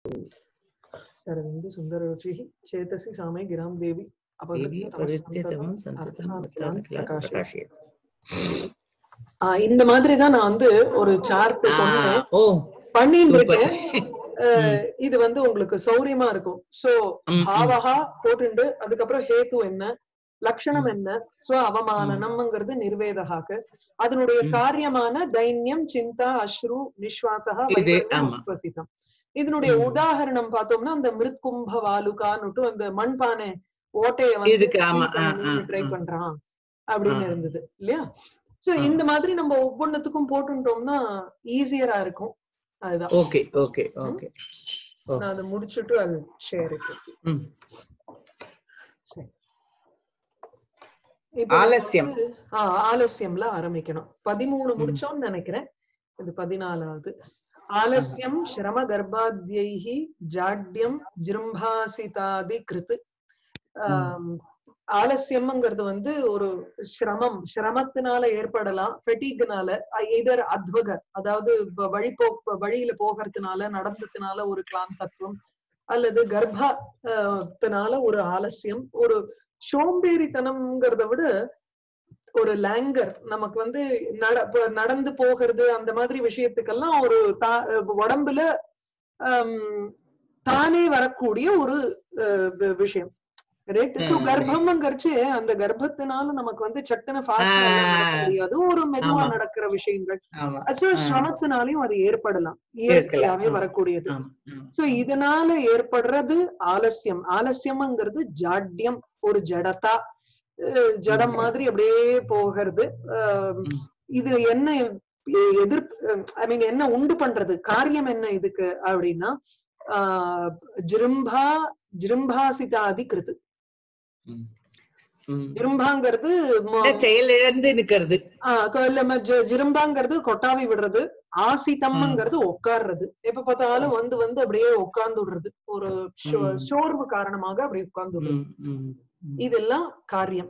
अरविन्द सुन्दररुचिः चेतसि सामे गिरां देवी தேவி अपहृत्य பரித்தியதம் तमः சந்ததம் अर्थानखिलान् प्रकाशयति. பிரகாஷியத் ஆஹ் இந்த மாதிரி தான் நான் வந்து ஒரு சார்ட் சொன்னேன் ஓ பண்ணிட்டு சூப்பர் இருக்கேன் அஹ் இது வந்து உங்களுக்கு சௌரியமா இருக்கும் சோ ம், ம். பாவகா போட்டுண்டு அதுக்கப்புறம் ஹேத்து என்ன லட்சணம் என்ன ஸ்வ அவமானனம்ங்கிறது நிர்வேதகாக்கு அதனுடைய ம். காரியமான தைன்யம் சிந்தா அஸ்ரு நிஸ்வாசகா இது, வைவர்யம், ஆமா. உத்வசிதம் இதனுடைய ம். உதாரணம் பார்த்தோம்னா அந்த மிருத்கும்ப வாலுகான்னுட்டு அந்த மண்பானை ஓட்டைய வந்து இதுக்கு ஆமா ஆ, ஆ, ட்ரை ஆ. பண்றான் அப்படின்னு ஆ. இருந்தது இல்லையா சோ ஆ. இந்த மாதிரி நம்ம ஒவ்வொன்னுத்துக்கும் போட்டுட்டோம்னா ஈஸியரா இருக்கும் அதுதான் ஓகே ஓகே ஓகே ஓ. நான் அதை முடிச்சுட்டு அது ஷேர் ம். இப்போ ஆலஸ்யம். வந்து, ஆ, ஆலஸ்யம்ல ஆரம்பிக்கணும் பதிமூணு ம். முடிச்சோம்னு நினைக்கிறேன் இது பதினாலாவது ஆலஸ்யம் சிரம கர்ப்பாத்யைஹி ஜாட்யம் ஜிரும்பாசிதாதி கிருத்து ஆம், ஆலஸ்யம்ங்கிறது வந்து ஒரு சிரமம் சிரமத்தினால ஏற்படலாம் ஃபெட்டிக்னால எதர் அத்வக அதாவது வ- வழி போ வழியில போகிறதுனால நடந்ததுனால ஒரு கிளாந்தத்துவம் அல்லது கர்ப்பத்தினால ஒரு ஆலஸ்யம் ஒரு சோம்பேறித்தனம்ங்கிறத விட ஒரு லேங்கர் நமக்கு வந்து நட இப்ப நடந்து போகிறது அந்த மாதிரி விஷயத்துக்கெல்லாம் ஒரு தா- உடம்புல ஆம், தானே வரக்கூடிய ஒரு அஹ், வி- விஷயம் ரைட் சோ ம். கர்ப்பம்ங்கிறச்சு அந்த கர்ப்பத்தினால நமக்கு வந்து சட்டுன்னு ஃபாஸ்டா நடக்க ஆ. முடியாது ஒரு மெதுவா ஆமா. நடக்கிற விஷயங்கள் ஆமா சோ ஆ. சிரமத்தினாலையும் அது ஏற்படலாம் இயற்கையாவே ஆமா. வரக்கூடியது ஆமா, ஆமா. சோ இதனால ஏற்படுறது ஆலஸ்யம் ஆலஸ்யம்ங்கிறது ஜாட்யம் ஒரு ஜடதா அஹ் ஜடம் ம். மாதிரி அப்படியே போகிறது அஹ் ம். இது என்ன எதிர்ப்பு ஐ மீன் என்ன உண்டு பண்றது காரியம் என்ன இதுக்கு அப்படின்னா ஆஹ் ஜிரும்பா ஜிரும்பாசிதாதி கிருத்து ம். ம். ஜிரும்பாங்கிறது ம- இந்த செயல் இழந்து நிக்கிறது ஆஹ் கொ- இல்ல, ம- ஜி- ஜிரும்பாங்கிறது கொட்டாவி விடுறது ஆசிதம்ங்கிறது உட்கார்றது எப்ப பார்த்தாலும் வந்து வந்து அப்படியே உட்கார்ந்து விடுறது ஒரு சோ- ம். சோர்வு காரணமாக அப்படி உட்கார்ந்து விடுறது ம், ம், ம். இதெல்லாம் காரியம்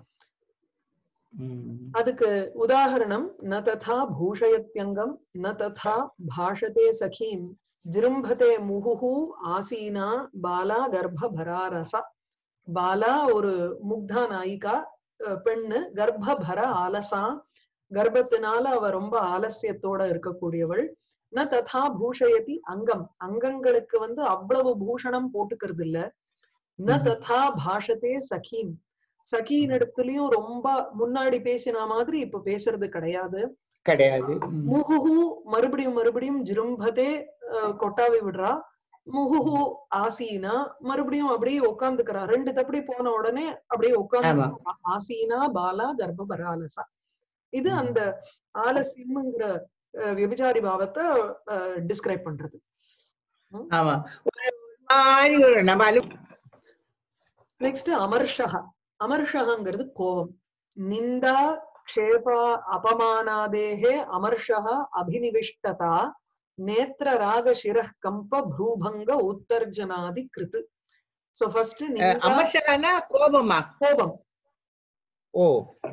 ம். அதுக்கு உதாரணம் ந ததா பூஷயத்யங்கம் ந ததா பாஷதே சகீம் ஜிரும்பதே முகுஹு ஆசீனா பாலா கர்ப்ப பராரசா பாலா ஒரு முக்தா நாயிகா அஹ் பெண்ணு கர்ப்ப பர ஆலசா கர்ப்பத்தினால அவ ரொம்ப ஆலசியத்தோட இருக்கக்கூடியவள் ந ததா பூஷயதி அங்கம் அங்கங்களுக்கு வந்து அவ்வளவு பூஷணம் போட்டுக்கிறது இல்ல ந ம்ஹும். ததா பாஷதே சகீம் சகியின் இடத்துலயும் ரொம்ப முன்னாடி பேசின மாதிரி இப்ப பேசுறது கிடையாது கிடையாது ம். முகுஹு மறுபடியும் மறுபடியும் ஜிரும்பதே அஹ், கொட்டாவி விடுறா முகுஹு ஆசீனா மறுபடியும் அப்படியே உட்காந்துக்கிறா ரெண்டு தப்படி போன உடனே அப்படியே உட்கார்ந்து ஆமா. ஆசீனா பாலா கர்ப்பபர ஆலசா இது ம். அந்த ஆலசியம்ங்கிற அஹ், விபச்சாரி பாவத்தை டிஸ்கிரைப் பண்றது ஆமா ஒரு மாதிரி ஒரு நம்ம அலு நெக்ஸ்ட் அமர்ஷக அமர்ஷகங்கிறது கோபம் நிந்தா க்ஷேபா அபமானாதேஹே அமர்ஷக அபினிவிஷ்டதா நேத்திர ராக சிரஹ் கம்ப ப்ரூபங்க உத்தர்ஜனாதி கிருத்து சோ ஃபர்ஸ்ட் நிந்தா அமர்ஷகனா கோபமா கோபம் ஓ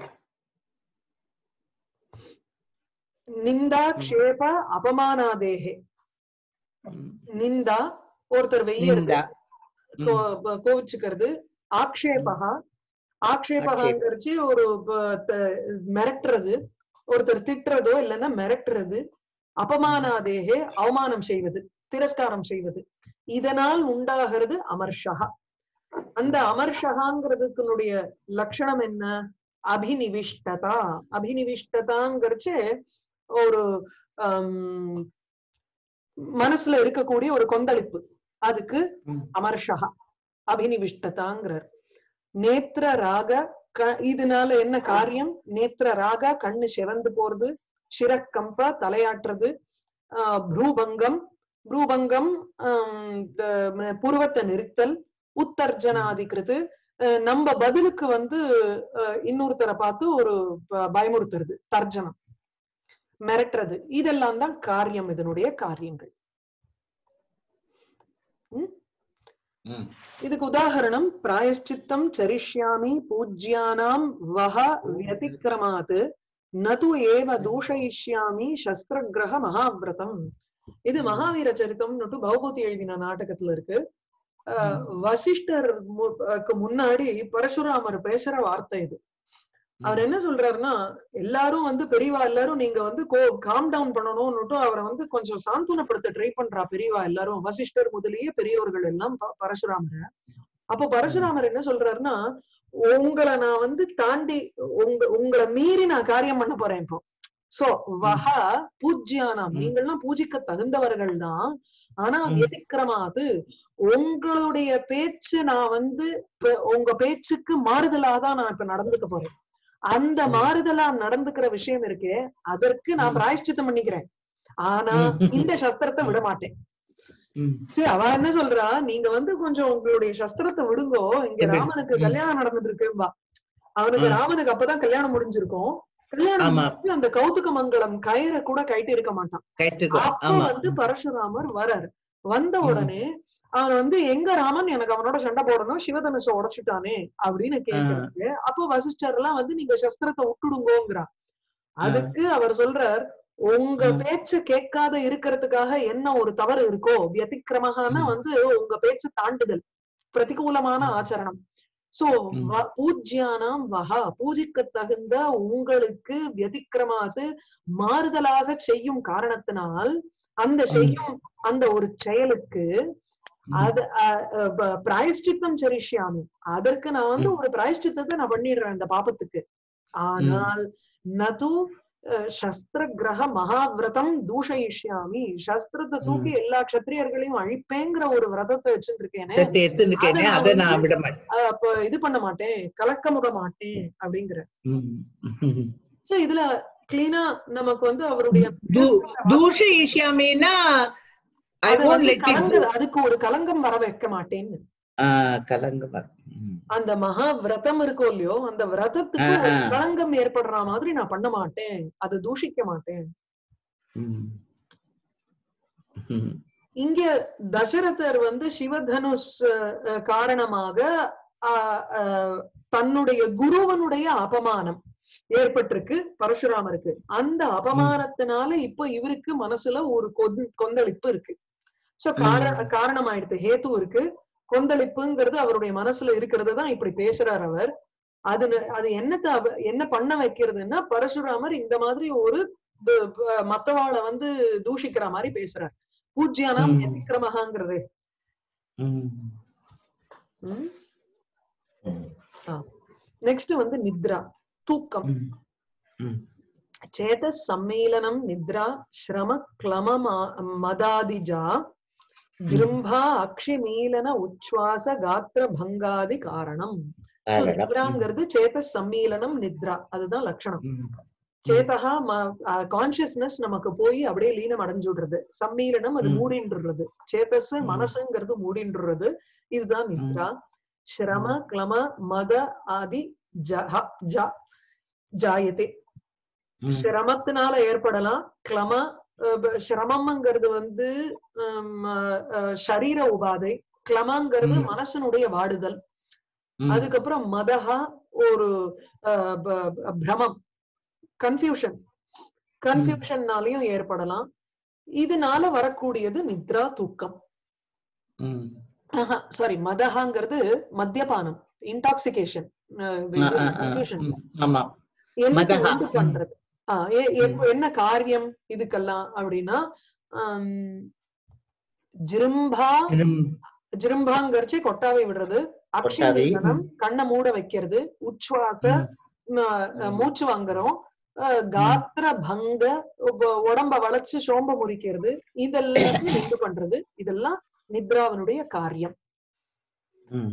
நிந்தா க்ஷேப அபமானாதேஹே ம். நிந்தா ஒருத்தர் வெய்யறது நிந்தா ம். கோ- கோவிச்சுக்கிறது ஆக்ஷேபகா ஆக்ஷேபகாங்கிறச்சு ஒரு ப- த- மிரட்டுறது ஒருத்தர் திட்டுறதோ இல்லைன்னா மிரட்டுறது அபமானாதேகே அவமானம் செய்வது திரஸ்காரம் செய்வது இதனால் உண்டாகிறது அமர்ஷகா அந்த அமர்ஷகாங்கிறதுக்குனுடைய லட்சணம் என்ன அபினிவிஷ்டதா அபினிவிஷ்டதாங்கிறச்சு ஒரு ஆம், மனசுல இருக்கக்கூடிய ஒரு கொந்தளிப்பு அதுக்கு ம். அமர்ஷகா அபினிவிஷ்டதாங்கிறார் நேத்திர ராக க- இதனால என்ன காரியம் நேத்திர ராக கண்ணு சிவந்து போறது சிரக்கம்ப தலையாட்டுறது ஆஹ் ப்ரூபங்கம் ப்ரூபங்கம் ஆம், த- புருவத்தை நிறுத்தல் உத்தர்ஜனாதிக்கிறது அஹ் நம்ம பதிலுக்கு வந்து அஹ், இன்னொருத்தரை பார்த்து ஒரு ப- பயமுறுத்துறது தர்ஜனம் மிரட்டுறது இதெல்லாம் தான் காரியம் இதனுடைய காரியங்கள் ம். இதுக்கு உதாகரணம் பிராயஷ்சித்தம் சரிஷ்யாமி பூஜ்யானாம் வஹ வியதிக்கிரமாத் நது ஏவ தூஷயிஷ்யாமி சஸ்திரகிரக மகாவிரதம் இது மகாவீர சரித்தம்னுட்டு பகவதி எழுதின நாடகத்துல இருக்கு அஹ், வசிஷ்டர் மு- க்கு முன்னாடி பரசுராமர் பேசுற வார்த்தை இது அவர் என்ன சொல்றாருன்னா எல்லாரும் வந்து பெரியவா எல்லாரும் நீங்க வந்து காம் டவுன் பண்ணணும்னுட்டு அவரை வந்து கொஞ்சம் சாந்தனப்படுத்த ட்ரை பண்றா பெரியவா எல்லாரும் வசிஷ்டர் முதலிய பெரியவர்கள் எல்லாம் ப- பரசுராமரை அப்ப பரசுராமர் என்ன சொல்றாருன்னா உங்களை நான் வந்து தாண்டி உங்க உங்களை மீறி நான் காரியம் பண்ண போறேன் இப்போ சோ வஹா பூஜ்யானாம் ம். நீங்கள்லாம் பூஜிக்க தகுந்தவர்கள் தான் ஆனா ம். வெதிக்கிரமாது உங்களுடைய பேச்சு நான் வந்து இப்ப உங்க பேச்சுக்கு மாறுதலாதான் நான் இப்ப நடந்துக்க போறேன் அந்த ம். மாறுதலா நடந்துக்கிற விஷயம் இருக்கே அதற்கு நான் ம். பிராயஷ்சித்தம் பண்ணிக்கிறேன் ஆனா ம். இந்த சஸ்திரத்தை விட மாட்டேன் ம். சரி அவ என்ன சொல்றா நீங்க வந்து கொஞ்சம் உங்களுடைய சஸ்திரத்தை விடுங்கோ இங்க எப்படி? ராமனுக்கு ம். கல்யாணம் நடந்துட்டு இருக்கும்பா அவனுக்கு ம். ராமனுக்கு அப்பதான் கல்யாணம் முடிஞ்சிருக்கும் கல்யாணம் ஆமா. முடிஞ்சு அந்த கௌதுக மங்கலம் கயிறை கூட கட்டி இருக்க மாட்டான் கேட்டுக்கோ அப்ப ஆமா வந்து பரசுராமர் வராரு வந்த ம். உடனே அவன் வந்து எங்க ராமன் எனக்கு அவனோட சண்டை போடணும் சிவதனுஷ உடைச்சுட்டானே அப்படின்னு கேக்குறாரு அப்ப வசிஷ்டர் எல்லாம் வந்து நீங்க சஸ்திரத்தை விட்டுடுங்கோங்கிறா அதுக்கு அவர் சொல்றார் உங்க ம். பேச்ச கேட்காத இருக்கிறதுக்காக என்ன ஒரு தவறு இருக்கோ வியதிக்கிரமகான ம். வந்து உங்க பேச்ச தாண்டுதல் பிரதிகூலமான ம். ஆச்சரணம் சோ ம். வ- பூஜ்யானாம் வஹா பூஜிக்க தகுந்த உங்களுக்கு வியதிக்கிரமாது மாறுதலாக செய்யும் காரணத்தினால் அந்த ம். செய்யும் அந்த ஒரு செயலுக்கு அது அ- அ, ப- பிராயஷ்சித்தம் சரிஷ்யாமி அதற்கு நான் வந்து ம். ஒரு பிராயஷ்சித்தத்தை நான் பண்ணிடுறேன் அந்த பாபத்துக்கு ஆனால் நது அஹ், சஸ்திர கிரக மகாவிரதம் தூஷயிஷ்யாமி சஸ்திரத்தை தூக்கி எல்லா க்ஷத்திரியர்களையும் அழிப்பேங்கிற ஒரு விரதத்தை வச்சுருக்கேனே சத்தி எடுத்துருக்கேனே அதை அதை நான் நான் விட மாட்டேன் அப்ப இது பண்ண மாட்டேன் கலக்கமுட மாட்டேன் அப்படிங்கிற ம். ம். சோ இதுல கிளீனா நமக்கு வந்து அவருடைய தூ- தூஷ ஈஷியாமின்னா ஐ அதை won't வந்து let it கலங்க go. அதுக்கு ஒரு கலங்கம் வர வைக்க மாட்டேன்னு ஆ, கலங்க மாட்டேன். ம். அந்த மகா விரதம் இருக்கோ இல்லையோ அந்த விரதத்துக்கு ஆ, ஒரு ஆ. களங்கம் ஏற்படுற மாதிரி நான் பண்ண மாட்டேன் அதை தூஷிக்க மாட்டேன் ம். ம். இங்க தசரதர் வந்து சிவதனுஷ் அஹ், காரணமாக அஹ், அஹ், தன்னுடைய குருவனுடைய அபமானம் ஏற்பட்டிருக்கு பரசுராமருக்கு அந்த அபமானத்தினால இப்ப இவருக்கு மனசுல ஒரு கொந்த- கொந்தளிப்பு இருக்கு சோ காரண ம். காரணமாயிடுது ஹேத்து இருக்கு கொந்தளிப்புங்கிறது அவருடைய மனசுல இருக்கிறது தான் இப்படி பேசுறார் அவர் அது ந- அது என்னத்த அவ- என்ன பண்ண வைக்கிறதுன்னா பரசுராமர் இந்த மாதிரி ஒரு ப- ப- மத்தவாளை வந்து தூஷிக்கிற மாதிரி பேசுறார் பூஜ்யானாம் ம். விக்ரமகாங்கிறது ம். ம் ம். நெக்ஸ்ட் வந்து நித்ரா தூக்கம் ம். ம். சேத சம்மேளனம் நித்ரா ஸ்ரம கிளம மா- மதாதிஜா ஜிரும்பா அக்ஷிமீலன உச்வாச காத்திர பங்காதி காரணம் So, காரணம். நித்ராங்கிறது சேத சம்மீலனம் நித்ரா அதுதான் லட்சணம் ம். சேதகா கான்சியஸ்னஸ் நமக்கு போய் அப்படியே லீனம் அடைஞ்சுடுறது சம்மீலனம் அது ம். மூடின்றது சேதஸ் ம். மனசுங்கிறது மூடின்றது இதுதான் நித்ரா ஸ்ரம கிளம மத ஆதி ஜஹ ஜா ஜாயதே ம். சிரமத்தினால ஏற்படலாம் கிளம அஹ், ப- சிரமம்ங்கிறது வந்து ஹம், அஹ், அஹ், சரீர உபாதை கிளமங்கிறது ம். மனசனுடைய வாடுதல் ம். அதுக்கப்புறம் மதஹா ஒரு அஹ், ப- ப- பிரமம் கன்ஃபியூஷன் கன்ஃபியூஷன்னாலையும் ஏற்படலாம் இதனால வரக்கூடியது நித்ரா தூக்கம் ம். சாரி மதஹாங்கிறது மத்தியபானம் இன்டாக்சிகேஷன் ஆ, ஆ, ஆ. கன்ஃபியூஷன் ம். ஆமா என்ன மதஹா. உண்டு பண்றது ஆஹ் எ- எப்ப- என்ன காரியம் இதுக்கெல்லாம் அப்படின்னா ஆம், ஜிரும்பா திரும்- ஜிரும்பாங்கிறச்சு கொட்டாவை விடுறது கொட்டாவை, அக்ஷயம் கண்ணை மூட வைக்கிறது உச்வாச ம். ம, அஹ், மூச்சு வாங்குறோம் அஹ், காத்திர பங்க உப- உடம்ப வளைச்சு சோம்ப முறிக்கிறது இதெல்லாம் உண்டு பண்றது இதெல்லாம் நித்ராவனுடைய காரியம் ம்.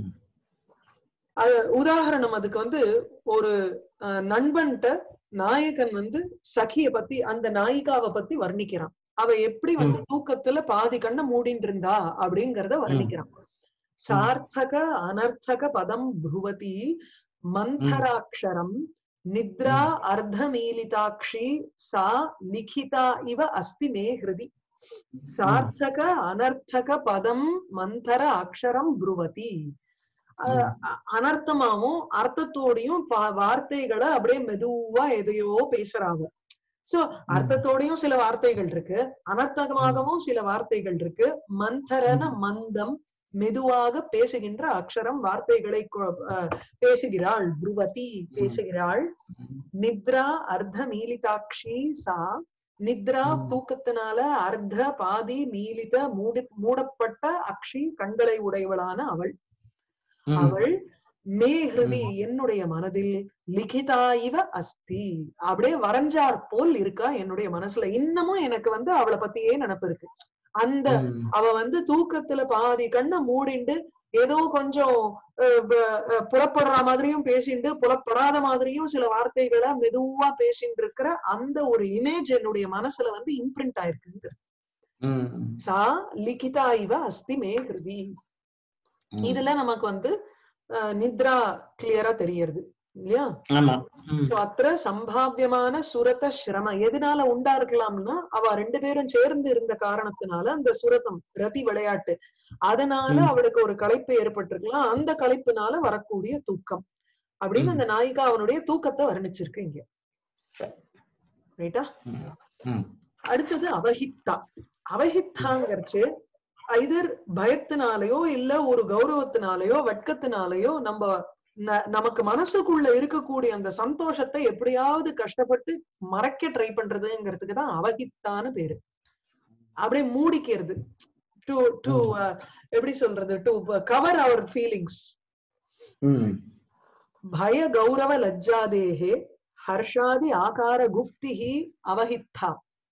அது உதாரணம் அதுக்கு வந்து ஒரு அஹ், நண்பன்ட்ட நாயகன் வந்து சகிய பத்தி அந்த நாயிகாவை பத்தி வர்ணிக்கிறான் அவ எப்படி வந்து தூக்கத்துல பாதி கண்ணை மூடிட்டு இருந்தா அப்படிங்கறத வர்ணிக்கிறான் சார்த்தக அனர்த்தக பதம் புருவதி மந்தராட்சரம் நித்ரா அர்த்தமீலிதாட்சி சா லிகிதா இவ அஸ்தி மே ஹிருதி சார்த்தக அனர்த்தக பதம் மந்தர அக்ஷரம் புருவதி அஹ் அ- அனர்த்தமாவும் அர்த்தத்தோடையும் பா- வார்த்தைகளை அப்படியே மெதுவா எதையோ பேசுறாங்க சோ அர்த்தத்தோடயும் சில வார்த்தைகள் இருக்கு அனர்த்தமாகவும் சில வார்த்தைகள் இருக்கு மந்தரன மந்தம் மெதுவாக பேசுகின்ற அக்ஷரம் வார்த்தைகளை கொ- அஹ், பேசுகிறாள் புருவதி பேசுகிறாள் நித்ரா அர்த்த மீலிதாட்சி சா நித்ரா ம். தூக்கத்தினால அர்த்த பாதி மீலித மூடி மூடப்பட்ட அக்ஷி கண்களை உடையவளான அவள் ம். அவள் மே ஹிருதி என்னுடைய மனதில் லிகிதா இவ அஸ்தி அப்படியே வரைஞ்சார் போல் இருக்கா என்னுடைய மனசுல இன்னமும் எனக்கு வந்து அவளை பத்தியே நினப்பு இருக்கு அந்த ம். அவ வந்து தூக்கத்துல பாதி கண்ணை மூடிண்டு ஏதோ கொஞ்சம் அஹ், ப- அஹ், புலப்படுற மாதிரியும் பேசிண்டு புலப்படாத மாதிரியும் சில வார்த்தைகளை மெதுவா பேசிட்டு இருக்கிற அந்த ஒரு இமேஜ் என்னுடைய மனசுல வந்து இம்ப்ரிண்ட் ஆயிருக்கு ம். சா லிகிதா இவ அஸ்தி மே ஹிருதி ம். இதுல நமக்கு வந்து அஹ், நித்ரா கிளியரா தெரியறது இல்லையா ஆமா ம். சோ அத்திர சம்பாவியமான சுரத சிரம எதனால உண்டா இருக்கலாம்னா அவ ரெண்டு பேரும் சேர்ந்து இருந்த காரணத்தினால அந்த சுரதம் ரதி விளையாட்டு அதனால ம். அவளுக்கு ஒரு களைப்பு ஏற்பட்டிருக்கலாம் அந்த களைப்புனால வரக்கூடிய தூக்கம் அப்படின்னு ம். அந்த நாயிகா அவனுடைய தூக்கத்தை வர்ணிச்சிருக்கு இங்க ரைட்டா ம். ம். அடுத்தது அவஹித்தா அவஹித்தாங்கிறச்சு ஐதர் பயத்தினாலயோ இல்ல ஒரு கௌரவத்தினாலயோ வெட்கத்தினாலயோ நம்ம ந- நமக்கு மனசுக்குள்ள இருக்கக்கூடிய அந்த சந்தோஷத்தை எப்படியாவது கஷ்டப்பட்டு மறைக்க ட்ரை பண்றதுங்கிறதுக்கு தான் அவஹித்தான்னு பேரு அப்படியே மூடிக்கிறது டு டு எப்படி சொல்றது டு கவர் அவர் ஃபீலிங்ஸ் ம். ಭಯ ಗೌರವ ಲಜ್ಜಾದೇಹೆ ಹರ್ಷಾದಿ ಆಕಾರ ಗುಪ್ತಿಹಿ ಅವಹಿತ್ಥಾ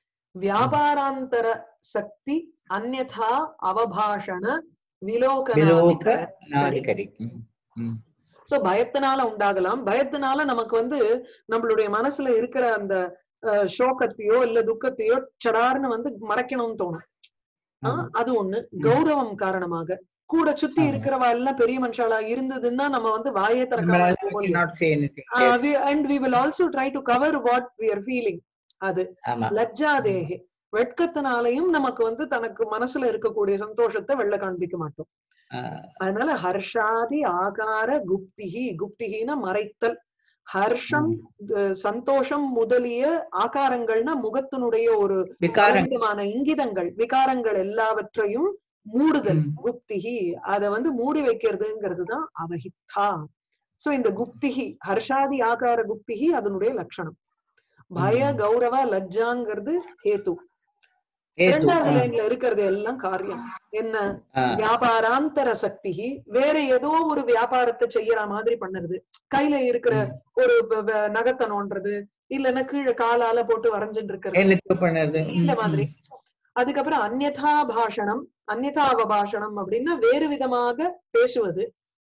ವ್ಯಾಪಾರಾಂತರ ಶಕ್ತಿ ಅನ್ಯಥಾ ಅವಭಾಷಣ விலோக விலோகன நாதிகரி ம். ம். சோ பயத்தினால உண்டாகலாம் பயத்தினால நமக்கு வந்து நம்மளுடைய மனசுல இருக்கிற அந்த அஹ், சோகத்தையோ இல்ல துக்கத்தையோ சடார்னு வந்து மறைக்கணும்னு தோணும் ஆ, ஆமா. அது ஒண்ணு கௌரவம் காரணமாக கூட சுத்தி ஆமா. இருக்கிறவா எல்லாம் பெரிய மனுஷாலா இருந்ததுன்னா நம்ம வந்து வாயே நம்மளால we திறக்க cannot say anything. Yes. And we will also try to cover what we are feeling அது ஆமா லஜ்ஜாதேகே வெட்கத்தினாலையும் நமக்கு வந்து தனக்கு மனசுல இருக்கக்கூடிய சந்தோஷத்தை வெளில காண்பிக்க மாட்டோம் ஆ, அதனால ஹர்ஷாதி ஆகார குப்திஹி குப்திஹினா மறைத்தல் ஹர்ஷம் அஹ், சந்தோஷம் முதலிய ஆகாரங்கள்னா முகத்தினுடைய ஒரு விகாரம் விதமான இங்கிதங்கள் விகாரங்கள் எல்லாவற்றையும் மூடுதல் ம். குப்திஹி அத வந்து மூடி வைக்கிறதுங்கிறது தான் அவஹித்தா சோ இந்த குப்திஹி ஹர்ஷாதி ஆகார குப்திஹி அதனுடைய லட்சணம் பய ம். கௌரவ லஜ்ஜாங்கிறது ஹேத்து ஏது இரண்டாவது லைன்ல இருக்கிறது எல்லாம் காரியம் என்ன ஆ, வியாபாராந்தர சக்தி வேற ஏதோ ஒரு வியாபாரத்தை செய்யற மாதிரி பண்ணுறது கையில இருக்கிற ம். ஒரு வ- வ- நகத்தை நோண்டுறது இல்லைன்னா கீழே காலால போட்டு வரைஞ்சிட்டு இருக்கிறது எனக்கு பண்ணது இந்த ம், மாதிரி அதுக்கப்புறம் அந்யதா பாஷணம் அந்யதா அவபாஷணம் அப்படின்னா வேறு விதமாக பேசுவது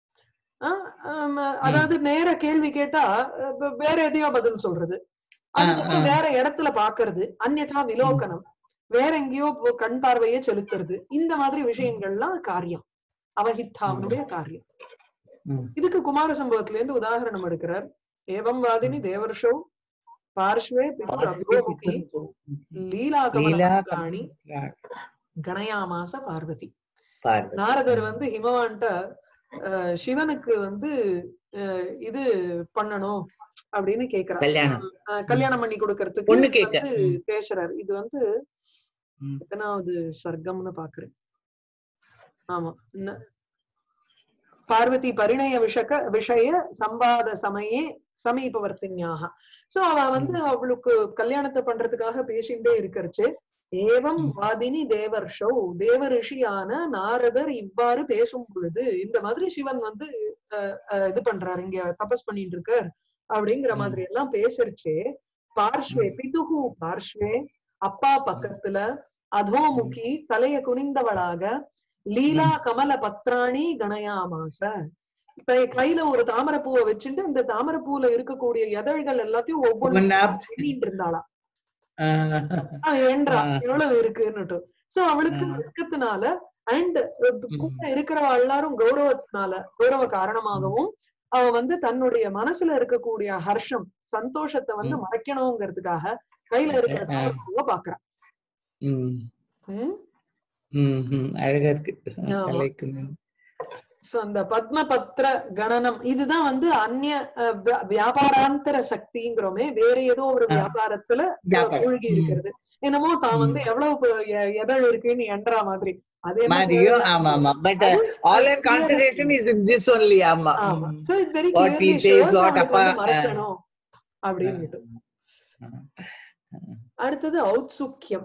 ஆஹ் ஆம், அதாவது நேர கேள்வி கேட்டா அஹ் வே- வேற எதையோ பதில் சொல்றது அதுக்கப்புறம் ஆ. வேற இடத்துல பாக்குறது அந்யதா விலோகனம் வேற எங்கேயோ போ- கண் பார்வையை செலுத்துறது இந்த மாதிரி விஷயங்கள்லாம் காரியம் அவஹித்தாவனுடைய காரியம் ம். இதுக்கு குமார சம்பவத்துல இருந்து உதாரணம் எடுக்கிறார் ஏவம் வாதினி தேவர்ஷோ பார்ஷ்வே பிதுர் அபியோமுகி லீலா லீலா கமலாணி கணயாமாச பார்வதி பார்வதி நாரதர் வந்து ஹிமவான்ட்ட அஹ், சிவனுக்கு வந்து அஹ், இது பண்ணணும் அப்படின்னு கேக்குறார் கல்யாணம் அஹ், கல்யாணம் பண்ணி கொடுக்கறதுக்கு பொண்ணு கேட்க. வந்து ம். பேசுறாரு இது வந்து ம். எத்தனாவது சர்க்கம்னு பாக்குறேன் ஆமா ந- பார்வதி பரிணய விஷக விஷய சம்பாத சமயே சமீபவர்த்தின்யாக சோ அவ வந்து அவளுக்கு கல்யாணத்தை பண்றதுக்காக பேசிண்டே இருக்கறச்சு ஏவம் ம். வாதினி தேவர்ஷோ தேவ ரிஷியான நாரதர் இவ்வாறு பேசும் பொழுது இந்த மாதிரி சிவன் வந்து அஹ், அஹ், இது பண்றாரு இங்க தபஸ் பண்ணிட்டு இருக்கார் அப்படிங்கிற ம். மாதிரி எல்லாம் பேசுறச்சே பார்ஷ்வே பிதுகு பார்ஷ்வே அப்பா பக்கத்துல அதோமுகி தலைய குனிந்தவளாக லீலா கமல பத்ராணி கணயாமாச இப்ப கையில ஒரு தாமரைப்பூவை வச்சுட்டு இந்த தாமரைப்பூல இருக்கக்கூடிய எதழ்கள் எல்லாத்தையும் ஒவ்வொன்னு ஒவ்வொன்னா, எண்ணிட்டு இருந்தாளாம் ஆ, ஆஹ் ஏன்றா ஆ. எவ்வளவு இருக்குன்னுட்டு சோ அவளுக்கு ஆ. இருக்கத்தினால அண்ட் கூட இருக்கிறவ எல்லாரும் கௌரவத்தினால கௌரவ காரணமாகவும் அவ வந்து தன்னுடைய மனசுல இருக்கக்கூடிய ஹர்ஷம் சந்தோஷத்தை வந்து ம். மறைக்கணுங்கிறதுக்காக கையில இருக்கிற ஆ. தாமரைப்பூவை பாக்குறான் ம், ம்? ம், ம், அழகா இருக்கு ஆமா. தலைக்கு சோ அந்த பத்மபத்ர கணனம் இதுதான் வந்து அந்நிய அஹ், வியா- வியாபாராந்தர சக்திங்கிறோமே வேற ஏதோ ஒரு ஆ. வியாபாரத்துல வியாபாரம். மூழ்கி ம். இருக்கிறது என்னமோ தான் வந்து எவ்வளவு ப- எ- எதழ் இருக்குன்னு எண்றா மாதிரி அதே மாதிரியோ ஆமா ஆமா but all and concentration is in this only ஆமா ஆமா so it very What he says, what அப்பா, மறக்கணும் அப்படின்னுட்டு அடுத்தது ஔத்சுக்கியம்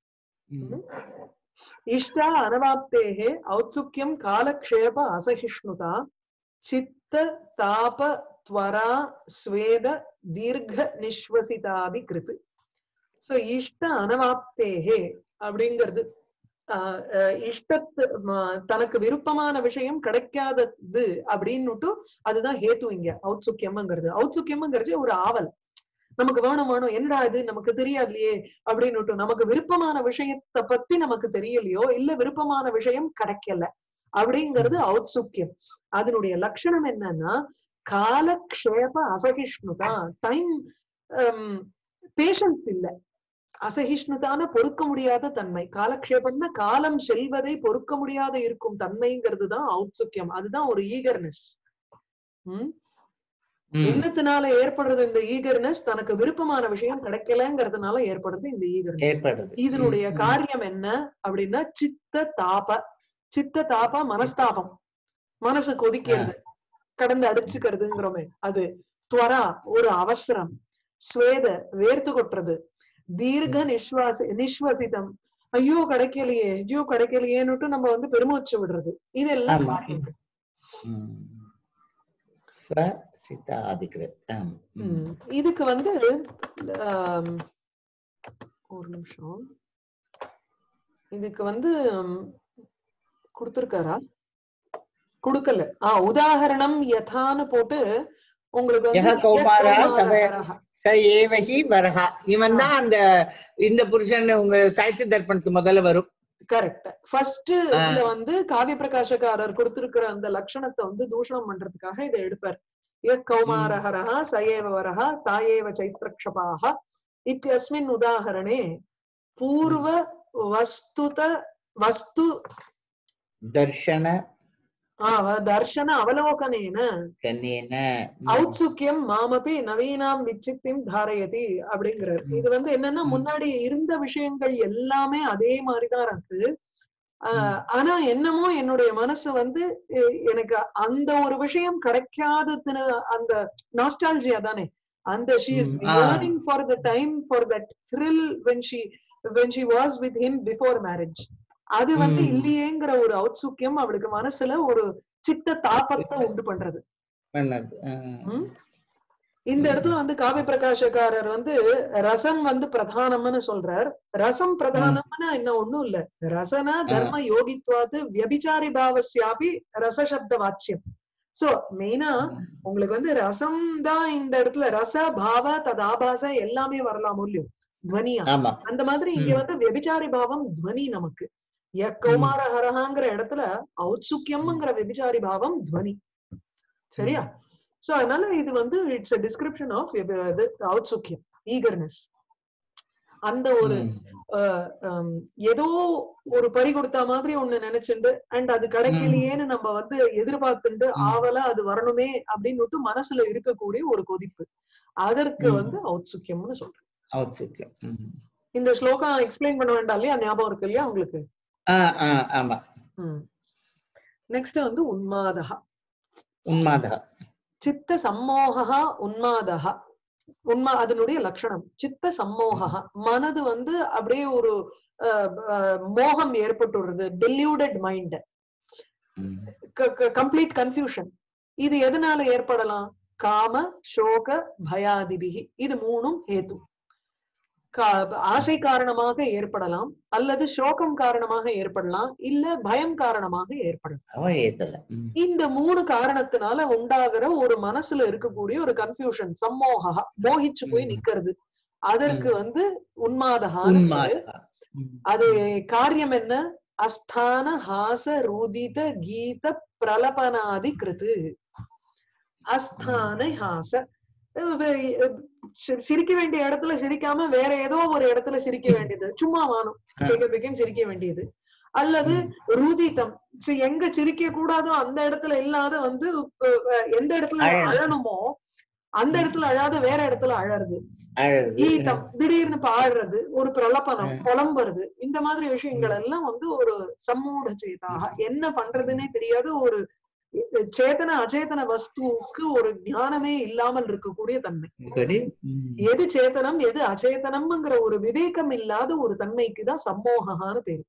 இஷ்டா அனவாப்தேः औत्सुक्यं कालक्षेप असहिष्णुता चित्त ताप त्वरा स्वेद दीर्घ निश्वसितादि கிருத்து சோ இஷ்ட அனவாப்தேஹே அப்படிங்கிறது ஆஹ் அஹ் இஷ்டத்து ம- தனக்கு விருப்பமான விஷயம் கிடைக்காதது அப்படின்னுட்டு அதுதான் ஹேத்து இங்க ஔத்சுக்கியம்ங்கிறது ஔத்சுக்கியம்ங்கிறது ஒரு ஆவல் நமக்கு வேணும் வேணும் என்னடா இது நமக்கு தெரியாதுலையே அப்படின்னுட்டு நமக்கு விருப்பமான விஷயத்தை பத்தி நமக்கு தெரியலையோ இல்ல விருப்பமான விஷயம் கிடைக்கல அப்படிங்கிறது ஔத்சுக்கியம் அதனுடைய லட்சணம் என்னன்னா காலக்ஷேப அசகிஷ்ணுதா டைம் பேஷன்ஸ் இல்ல அசகிஷ்ணுதான பொறுக்க முடியாத தன்மை காலக்ஷேபம்னா காலம் செல்வதை பொறுக்க முடியாத இருக்கும் தன்மைங்கிறது தான் ஔத்சுக்கியம் அதுதான் ஒரு ஈகர்னஸ் உம் என்னத்தினால ஏற்படுறது இந்த ஈகர்னஸ் தனக்கு விருப்பமான விஷயம் கிடைக்கலங்கிறதுனால ஏற்படுறது இந்த ஈகர்னஸ் ஏற்படுது இதனுடைய ம், ம். காரியம் என்ன அப்படின்னா சித்த தாப சித்த தாப மனஸ்தாபம் மனசு கொதிக்கிறது கடந்து அடிச்சுக்கிறதுங்கிறோமே அது துவரா ஒரு அவசரம் ஸ்வேத வேர்த்து கொட்டுறது தீர்க்க நிஸ்வாசி நிஸ்வசிதம் ஐயோ கிடைக்கலையே ஐயோ கிடைக்கலையேன்னுட்டு நம்ம வந்து பெருமூச்சு விடுறது இதெல்லாம் ஆமா. காரியங்கள் ம். ஸ்வசிதாதிகிருத். ஆம். ம். ம். இதுக்கு வந்து ஆம், ஒரு நிமிஷம் இதுக்கு வந்து ம், கொடுத்திருக்காரா கொடுக்கல ஆ உதாகரணம் யதான்னு போட்டு உங்களுக்கு வந்து யஹ கௌமாரா சமய- யகௌமாரஹ. ச ஏவஹி வரஹா இவன் தான் அந்த இந்த புருஷன் உங்க சாய்த்து தர்ப்பணத்துக்கு முதல்ல வரும் கரெக்ட் ஃபர்ஸ்ட் ஆ. இதுல வந்து காவிய பிரகாசக்காரர் கொடுத்திருக்கிற அந்த லட்சணத்தை வந்து தூஷணம் பண்றதுக்காக இதை எடுப்பார் யக் கௌமாரஹரஹ சயேவ வரஹ தாயேவ சைத்ரக்ஷபாக இத்தியஸ்மின் உதாகரணே பூர்வ வஸ்துத வஸ்து தர்ஷன ஆ, வ- தர்ஷன அவலோகனேன கண்ணேன ஔத்சுக்கியம் மாமபி நவீனாம் விச்சித்திம் தாரயதி அப்படிங்கிறார் ம். இது வந்து என்னன்னா ம். முன்னாடி இருந்த விஷயங்கள் எல்லாமே அதே மாதிரிதான் இருக்கு ஆஹ் ம். ஆனா என்னமோ என்னுடைய மனசு வந்து எ- எனக்கு அந்த ஒரு விஷயம் கிடைக்காததுன்னு அந்த நாஸ்டாலஜியா தானே அந்த she is hmm, ah. yearning for the time for that thrill when she when she was with him before marriage அது வந்து ம். இல்லையேங்கிற ஒரு ஔத்சுக்கியம் அவளுக்கு மனசுல ஒரு சித்த தாபத்தை உண்டு பண்றது பண்ணது ஆ. ம்? இந்த இடத்துல வந்து காவிய பிரகாசக்காரர் வந்து ரசம் வந்து பிரதானம்னு சொல்றார் ரசம் பிரதானம்னா என்ன ஒண்ணும் இல்ல ரசன தர்ம யோகித்வாது வியபிச்சாரி பாவஸ்யாபி ரசசப்த வாச்சியம் சோ மெயினா உங்களுக்கு வந்து ரசம் தான் இந்த இடத்துல ரச பாவ ததாபாச எல்லாமே வரலாம் இல்லையோ துவனியா ஆமா அந்த மாதிரி இங்க ம். வந்து வியபிச்சாரி பாவம் துவனி நமக்கு ய கௌமார ஹரஹாங்கிற இடத்துல ஔத்சுக்கியம்ங்கிற விபிச்சாரி பாவம் துவனி சரியா சோ அதனால இது வந்து இட்ஸ் a டிஸ்கிரிப்ஷன் ஆஃப் இது ஔத்சுக்கியம் ஈகர்னஸ் அந்த ஒரு ம். அஹ், ஹம், ஏதோ ஒரு பறி கொடுத்த மாதிரி ஒண்ணு நினைச்சுண்டு அண்ட் அது கிடைக்கலையேன்னு நம்ம வந்து எதிர்பார்த்துண்டு ம். ஆவலா அது வரணுமே அப்படின்னு மனசுல இருக்கக்கூடிய ஒரு கொதிப்பு அதற்கு ம். வந்து ஔத்சுக்கியம்னு சொல்றேன் ஔத்சுக்கியம் ம். இந்த ஸ்லோகம் எக்ஸ்பிளைன் பண்ண வேண்டாம் இல்லையா ஞாபகம் இருக்கு இல்லையா உங்களுக்கு ஆ ஆ ஆமா நெக்ஸ்ட் வந்து உன்மாதா உன்மாதா சித்த சம்மோகா உன்மாதா உண்மா அதனுடைய லட்சணம் சித்த சம்மோகா மனது வந்து அப்படியே ஒரு அஹ், அஹ், மோகம் ஏற்பட்டுடுறது டெல்யூடட் மைண்ட் ம். கம்ப்ளீட் கன்ஃபியூஷன் இது எதனால ஏற்படலாம் காம சோக பயாதிபிகி இது மூணும் ஹேத்து கா- ஆசை காரணமாக ஏற்படலாம் அல்லது சோகம் காரணமாக ஏற்படலாம் இல்ல பயம் காரணமாக ஏற்படலாம் அவ ஏத்தல ம். இந்த மூணு காரணத்தினால உண்டாகிற ஒரு மனசுல இருக்கக்கூடிய ஒரு கன்ஃபியூஷன் சம்மோகா மோகிச்சு போய் ம். நிக்கிறது அதற்கு வந்து உன்மாதகா உன்மாதா ம். அது காரியம் என்ன அஸ்தான ஹாச ரூதித கீத பிரலபனாதி கிருது அஸ்தான ஹாச அஹ் வே- அஹ் சி- சிரிக்க வேண்டிய இடத்துல சிரிக்காம வேற ஏதோ ஒரு இடத்துல சிரிக்க வேண்டியது சும்மா வாணும் ஆ. கேட்க சிரிக்க வேண்டியது அல்லது ருதிதம் சி- எங்க சிரிக்க கூடாதோ அந்த இடத்துல இல்லாத வந்து அஹ், அஹ், எந்த இடத்துல அழ- அழணுமோ அந்த இடத்துல அழாத வேற இடத்துல அழறது அழகு ஈத்தம் திடீர்னு பாடுறது ஒரு பிரலப்பனம் ம். புலம்புறது இந்த மாதிரி விஷயங்கள் எல்லாம் வந்து ஒரு சம்மூட சேதாக என்ன பண்றதுன்னே தெரியாத ஒரு சேதன அச்சேதன வஸ்துவுக்கு ஒரு ஞானமே இல்லாமல் இருக்கக்கூடிய தன்மை சரி. ம். எது சேதனம் எது அச்சேதனம்ங்கிற ஒரு விவேகம் இல்லாத ஒரு தன்மைக்கு தான் சம்மோகன்னு பேரு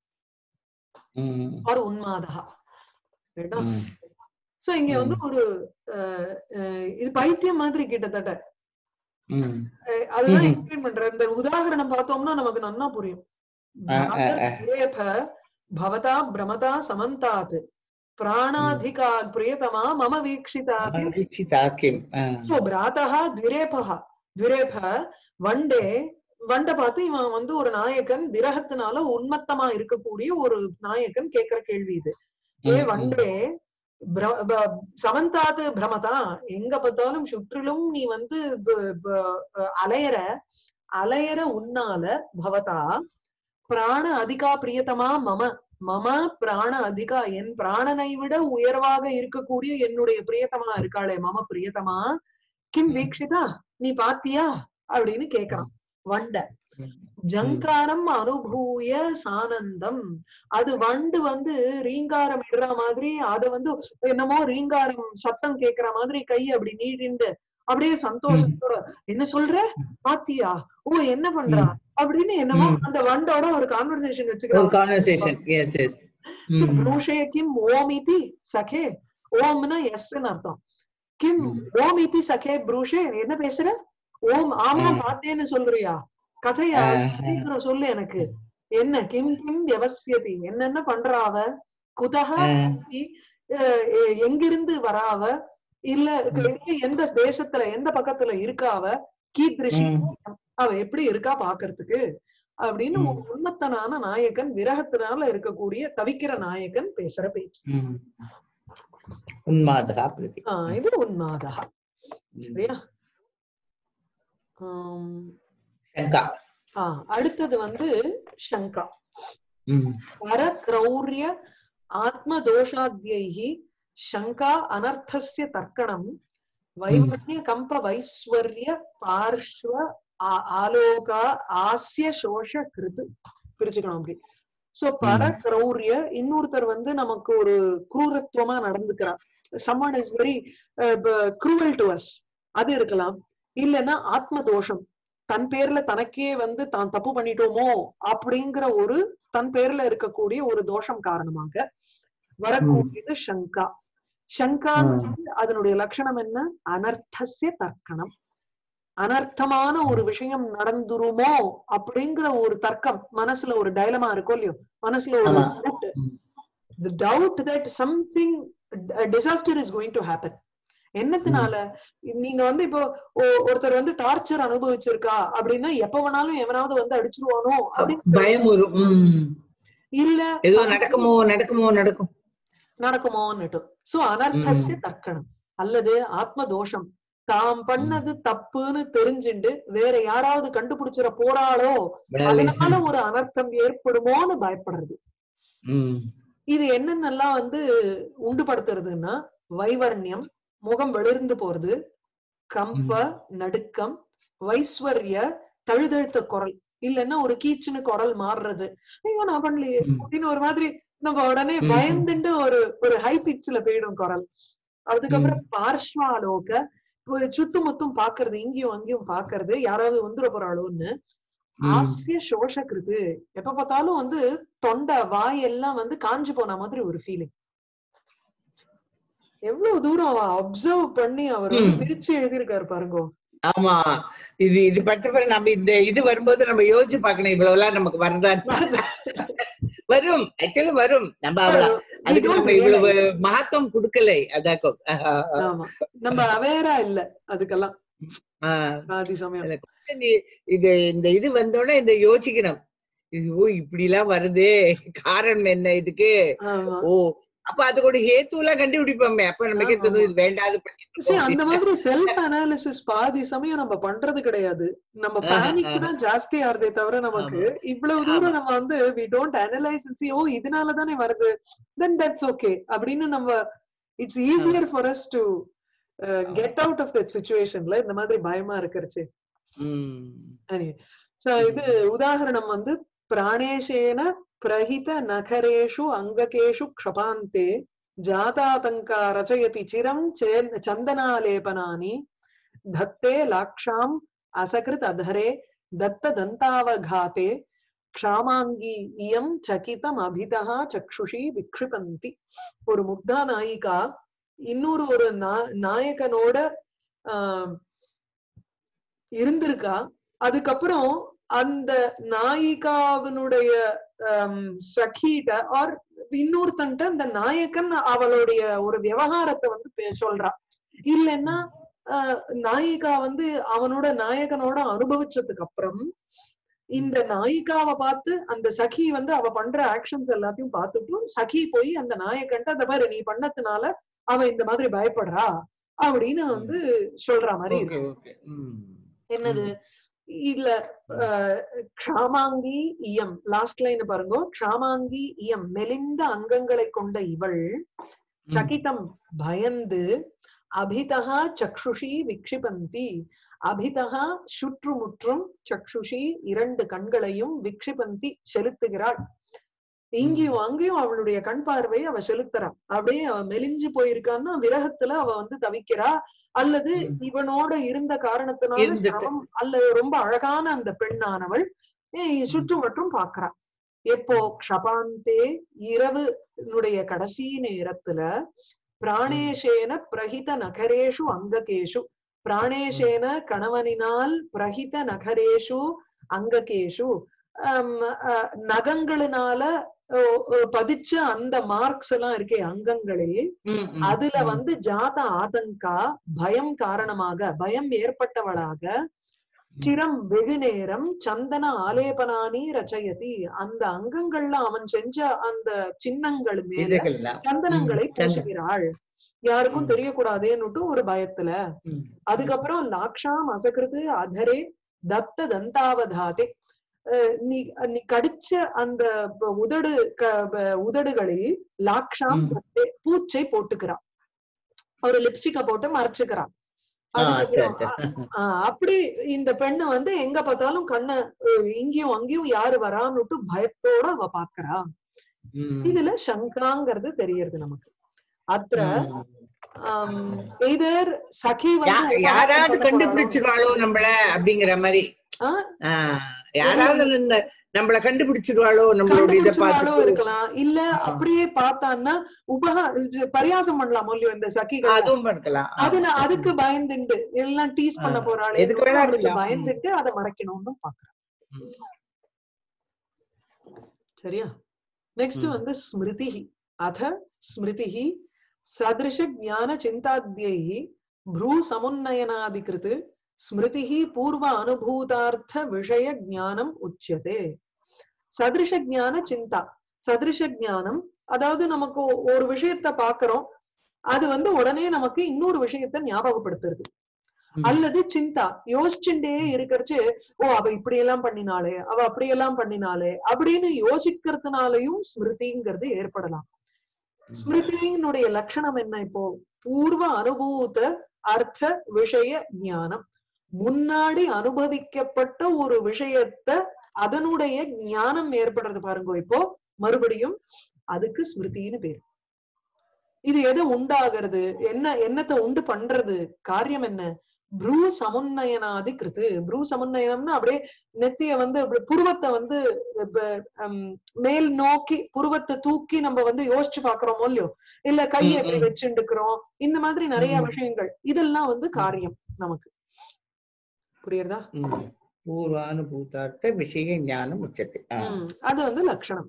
ம். ஆர் உன்மாதா ரைட்டா ம். சோ இங்க வந்து ம். ஒரு அஹ், அஹ், இது பைத்தியம் மாதிரி கிட்டத்தட்ட ம். அஹ், அதுதான் ம்ஹும். எக்ஸ்பிளைன் பண்றேன் இந்த உதாரணம் பார்த்தோம்னா நமக்கு நன்னா புரியும் ஆ, ஆ, ஆ. பிரேப பவதா பிரமதா சமந்தாத் பிராணாதிகா பிரியதமா மம வீக்ஷிதாபி வீட்சிதா கிம் ஆ. சோ பிராத்தா த்விரேபா த்விரேப வண்டே வண்டை பார்த்து இவன் வந்து ஒரு நாயகன் விரகத்தினால உன்மத்தமா இருக்கக்கூடிய ஒரு நாயகன் கேக்குற கேள்வி இது ஏ ம், ம். வண்டே பிர- ப- சமந்தாது பிரமதா எங்க பார்த்தாலும் சுற்றிலும் நீ வந்து ப- ப- அலையற அலையற உன்னால பவதா பிராண அதிகா பிரியதமா மம மம பிராண அதிகா என் பிராணனை விட உயர்வாக இருக்கக்கூடிய என்னுடைய பிரியதமா இருக்காளே மம பிரியதமா கிம் வீக்ஷிதா நீ பாத்தியா அப்படின்னு கேக்குறான் வண்ட ஜங்காரம் அனுபூய சானந்தம் அது வண்டு வந்து ரீங்காரம் இடுற மாதிரி அது வந்து என்னமோ ரீங்காரம் சத்தம் கேக்குற மாதிரி கை அப்படி நீட்டிண்டு அப்படியே சந்தோஷத்தோட என்ன சொல்ற பாத்தியா ஓ என்ன பண்றா அப்படின்னு என்னமோ ம். அந்த வண்டோட ஒரு கான்வர்சேஷன் ஒரு வச்சுக்கிறான் கான்வர்சேஷன் எஸ் எஸ் So, புருஷே கிம் ஓமிதி சகே ஓம்னா எஸ்ன்னு அர்த்தம் கிம் ம். ஓமிதி சகே புருஷே என்ன பேசுற ஓம் ஆமா ம். பார்த்தேன்னு சொல்றியா கதையா ஆ, ஆ. சீக்கிரம் சொல்லு எனக்கு என்ன கிம் கிம் வியவசியதி என்னென்ன பண்றா அவ குதகா இ- அஹ் எ- எங்கிருந்து வராவ இல்ல இல்ல எந்த தேசத்துல எந்த பக்கத்துல இருக்கா அவ கீத்ரிஷி அவ எப்படி இருக்கா பாக்குறதுக்கு அப்படின்னு ம். ஒரு உண்மத்தனான நாயகன் விரகத்தினால இருக்கக்கூடிய தவிக்கிற நாயகன் பேசுற பேச்சு உன்மாதகா பிரதி ஆஹ் இது உன்மாதா சரியா ஆம், சங்கா ஆஹ் அடுத்தது வந்து சங்கா ம். பரக்ரௌரிய ஆத்மதோஷாத்யைः शङ्का अनर्थस्य तर्कणम् वैवर्ण्य कम्प वैश्वर्य पार्श्व आ- आलोक ஆசிய சோஷ கிருது பிரிச்சுக்கணும் அப்படி சோ பரக்ரௌரிய இன்னொருத்தர் வந்து நமக்கு ஒரு குரூரத்துவமா நடந்துக்கிறார் someone is very cruel to us அது இருக்கலாம் இல்லைன்னா ஆத்ம தோஷம் தன் பேர்ல தனக்கே வந்து தான் தப்பு பண்ணிட்டோமோ அப்படிங்கிற ஒரு தன் பேர்ல இருக்கக்கூடிய ஒரு தோஷம் காரணமாக வரக்கூடியது சங்கா சங்கா அதனுடைய லட்சணம் என்ன அனர்த்தசிய தர்க்கணம் அனர்த்தமான ஒரு விஷயம் நடந்துருமோ அப்படிங்கிற ஒரு தர்க்கம் மனசுல ஒரு டைலமா இருக்கும் இல்லையோ மனசுல ஒரு ஆமா. doubt. ம். the doubt that something a disaster is going to happen என்னத்தினால நீங்க வந்து இப்போ ஒ- ஒருத்தர் வந்து டார்ச்சர் அனுபவிச்சிருக்கா அப்படின்னா எப்ப வேணாலும் எவனாவது வந்து அடிச்சிருவானோ அப்படின்னு பயம் ஒரு ம். இல்ல ஏதோ நடக்குமோ நடக்குமோ நடக்கும் நடக்குமோன்னுட்டு சோ அனர்த்தசிய தர்க்கணம் அல்லது ஆத்ம தோஷம் தாம் பண்ணது தப்புன்னு தெரிஞ்சுண்டு வேற யாராவது கண்டுபிடிச்சிட போறாளோ அதனால ஒரு அனர்த்தம் ஏற்படுமோன்னு பயப்படுறது ம். இது என்னென்னலாம் வந்து உண்டுபடுத்துறதுன்னா வைவர்ணியம் முகம் வெளிர்ந்து போறது கம்ப நடுக்கம் வைஸ்வர்ய தழுதழுத்த குரல் இல்லைன்னா ஒரு கீச்சுன்னு குரல் மாறுறது ஐயோ நான் பண்ணலையே ம். அப்படின்னு ஒரு மாதிரி நம்ம உடனே ம். பயந்துட்டு ஒரு ஒரு ஹை பிச்ல போயிடும் குரல் அதுக்கப்புறம் பார்ஷ்வாலோக ஒரு சுத்து முத்தும் பாக்குறது இங்கேயும் அங்கேயும் பாக்குறது யாராவது வந்துட போறாளோன்னு ம். ஆசிய சோஷகிருது எப்ப பார்த்தாலும் வந்து தொண்டை வாய் எல்லாம் வந்து காஞ்சு போன மாதிரி ஒரு ஃபீலிங் எவ்வளவு தூரம் அவ அப்சர்வ் பண்ணி அவர் வந்து ம். பிரிச்சு எழுதியிருக்காரு பாருங்க ஆமா இது இது பட்ட பிறகு நம்ம இந்த இது வரும்போது நம்ம யோசிச்சு பார்க்கணும் இவ்வளவு எல்லாம் நமக்கு வருதான் வரும் ஆக்சுவலி வரும் நம்ம அவ்வளவு அதுக்கு don't நம்ம இவ்வளவு மகத்துவம் கொடுக்கலை அதாக்கும் ஆமா நம்ம அவேரா இல்ல அதுக்கெல்லாம் ஆஹ் பாதி சமயம் நீ- இது இந்த இது வந்தோடனே இந்த யோசிக்கணும் இது ஓ இப்படி எல்லாம் வருதே காரணம் என்ன இதுக்கு ஆமா ஓ அப்ப அதுக்கு ஒரு ஹேத்து எல்லாம் கண்டுபிடிப்போமே அப்ப நமக்கு ஆமா, தெரியும் இது வேண்டாது பண்ணிட்டு See, இருக்கோம் அந்த மாதிரி செல்ஃப் அனாலிசிஸ் பாதி சமயம் நம்ம பண்றது கிடையாது நம்ம ஆஹா, பேனிக் ஆஹா. தான் ஜாஸ்தி ஆறுதே தவிர நமக்கு இவ்வளவு தூரம் நம்ம வந்து வி டோன்ட் அனலைஸ் சி ஓ இதனால தானே வருது தென் தட்ஸ் ஓகே அப்படின்னு நம்ம it's easier for us to get out of that சுச்சுவேஷன்ல இந்த மாதிரி பயமா இருக்கிறச்சு ம். So, இது உதாகரணம் வந்து பிராணேஷேன பிரஹித நகரேஷு அங்ககேஷு க்ஷபாந்தே ஜாதாதங்கா ரச்சயதி சிரம் சே- சந்தனாலேபனானி தத்தே லாக்ஷாம் அசகிருத் அதரே தத்த தந்தாவகாதே க்ஷாமாங்கி இயம் சகிதம் அபிதா சக்ஷுஷி விக்ஷிபந்தி ஒரு முக்தா நாயிகா இன்னொரு ஒரு நா- நாயகனோட ஆஹ் இருந்திருக்கா அதுக்கப்புறம் அந்த நாயிகாவினுடைய ஆம், சகிட்ட ஆர் இன்னொருத்தன்ட்ட அந்த நாயகன் அவளுடைய ஒரு விவகாரத்தை வந்து பே- சொல்றா இல்லைன்னா ஆஹ், நாயிகா வந்து அவனோட நாயகனோட அனுபவிச்சதுக்கு அப்புறம் இந்த நாயிகாவை பார்த்து அந்த சகி வந்து அவ பண்ற ஆக்ஷன்ஸ் எல்லாத்தையும் பார்த்துட்டு சகி போய் அந்த நாயகன்ட்ட அந்த மாதிரி நீ பண்ணதுனால அவ இந்த மாதிரி பயப்படுறா அப்படின்னு வந்து சொல்ற மாதிரி இருக்கு ஓகே ஓகே ம். என்னது இல்ல அஹ், க்ஷாமாங்கி இயம் லாஸ்ட் லைன் பாருங்க க்ஷாமாங்கி இயம் மெலிந்த அங்கங்களை கொண்ட இவள் ம். சகிதம் பயந்து அபிதகா சக்ஷுஷி விக்ஷிபந்தி அபிதகா சுற்றுமுற்றும் சக்ஷுஷி இரண்டு கண்களையும் விக்ஷிபந்தி செலுத்துகிறாள் இங்கேயும் அங்கேயும் அவளுடைய கண் பார்வையை அவ செலுத்துறா அப்படியே அவ மெலிஞ்சு போயிருக்கான்னா விரகத்துல அவ வந்து தவிக்கிறா அல்லது ம். இவனோட இருந்த காரணத்தினால இருந்துட்டு. சிரமம் அல்லது ரொம்ப அழகான அந்த பெண்ணானவள் ஏய், சுற்று மற்றும் பாக்குறா எப்போ க்ஷபாந்தே இரவு கடைசி நேரத்துல பிராணேஷேன பிரஹித நகரேஷு அங்ககேஷு பிராணேஷேன கணவனினால் பிரஹித நகரேஷு அங்ககேஷு ஆம், அஹ், நகங்களினால ஓ, ஓ, பதிச்ச அந்த மார்க்ஸ் எல்லாம் இருக்கே அங்கங்களில் ம், ம், அதுல ம். வந்து ஜாத ஆதங்கா பயம் காரணமாக பயம் ஏற்பட்டவளாக சிரம் வெகு நேரம் சந்தன ஆலேபனானி ரச்சயதி அந்த அங்கங்கள்ல அவன் செஞ்ச அந்த சின்னங்கள் மேல இதுகள்லாம் சந்தனங்களை ம், சந்தனம். பூசுகிறாள் யாருக்கும் ம். தெரியக்கூடாதேன்னுட்டு ஒரு பயத்துல ம். அதுக்கப்புறம் லாக்ஷாம் அசகிருது அதரே தத்த தந்தாவதாதே அஹ் நீ நீ கடிச்ச அந்த ப- உதடு க- ப- உதடுகளில் லாக்ஷாம் ம். தத்தே பூச்சை போட்டுக்கிறான் ஒரு லிப்ஸ்டிக்க போட்டு மறைச்சுக்கிறான் ஆ, சரி, அதுக்கப்புறம் சரி. ஆஹ் அப்படி இந்த பெண்ணு வந்து எங்க பார்த்தாலும் கண்ண அஹ் இங்கேயும் அங்கேயும் யாரு வரான்னுட்டு பயத்தோட அவ பாக்குறா ம். இதுல சங்காங்கிறது தெரியறது நமக்கு அத்த ம். எய்தர் சகி யா- வந்து யாராவது உபகாரம் பண்ண போறாளோ, கண்டுபிடிச்சிருவாளோ நம்மள அப்படிங்கிற மாதிரி ஆ? ஆ, யாராவது இந்த நம்மள கண்டுபிடிச்சிருவாளோ நம்மளோட இத கண்டுபிடிச்சவாளோ பார்த்துட்டு இருக்கலாம் இல்ல ஆ. அப்படியே பார்த்தான்னா உபகா இது பரியாசம் பண்ணலாம் இல்லையோ இந்த சகிகள் அதுவும் இருக்கலாம் ஆ. அது நான் அதுக்கு பயந்துண்டு எல்லாம் டீஸ் பண்ண ஆ. போறாளே எதுக்கு வேணா அவளுக்கு இருக்கலாம். பயந்துட்டு அதை மறைக்கணும்னு பாக்குறேன் ம். சரியா நெக்ஸ்ட் ம். வந்து ஸ்மிருதி அத ஸ்மிருதி சதிருஷ ஞான சிந்தாத்யை ப்ரூ சமுன்னயனாதிகிருத் ஸ்மிருதி பூர்வ அனுபூதார்த்த விஷய ஞானம் உச்சியதே சதிருஷ ஞான சிந்தா சதிருஷ ஞானம் அதாவது நமக்கு ஒ- ஒரு விஷயத்த பாக்குறோம் அது வந்து உடனே நமக்கு இன்னொரு விஷயத்த ஞாபகப்படுத்துறது ம். அல்லது சிந்தா யோசிச்சுட்டே இருக்கிறச்சு ஓ அவ இப்படி எல்லாம் பண்ணினாளே அவ அப்படியெல்லாம் பண்ணினாளே அப்படின்னு யோசிக்கிறதுனாலயும் ஸ்மிருதிங்கிறது ஏற்படலாம் ஸ்மிருதியினுடைய லட்சணம் என்ன இப்போ பூர்வ அனுபூத அர்த்த விஷய ஞானம் முன்னாடி அனுபவிக்கப்பட்ட ஒரு விஷயத்த அதனுடைய ஞானம் ஏற்படுறது பாருங்க இப்போ மறுபடியும் அதுக்கு ஸ்மிருதின்னு பேர் இது எது உண்டாகிறது என்ன என்னத்தை உண்டு பண்றது காரியம் என்ன ப்ரூ சமுன்னயனாதி கிருத்து ப்ரூ சமுன்னயனம்னா அப்படியே நெத்திய வந்து அப்படி புருவத்தை வந்து இப்ப, ஹம், மேல் நோக்கி புருவத்தை தூக்கி நம்ம வந்து யோசிச்சு பாக்குறோமோ இல்லையோ இல்ல கையை ம், எப்படி ம். வச்சுட்டு இருக்கிறோம் இந்த மாதிரி நிறைய ம். விஷயங்கள் இதெல்லாம் வந்து காரியம் நமக்கு புரியுறதா ம். பூர்வானுபூதார்த்த விஷய ஞானம் உச்சத்தை ஆ. ம், அது வந்து லட்சணம்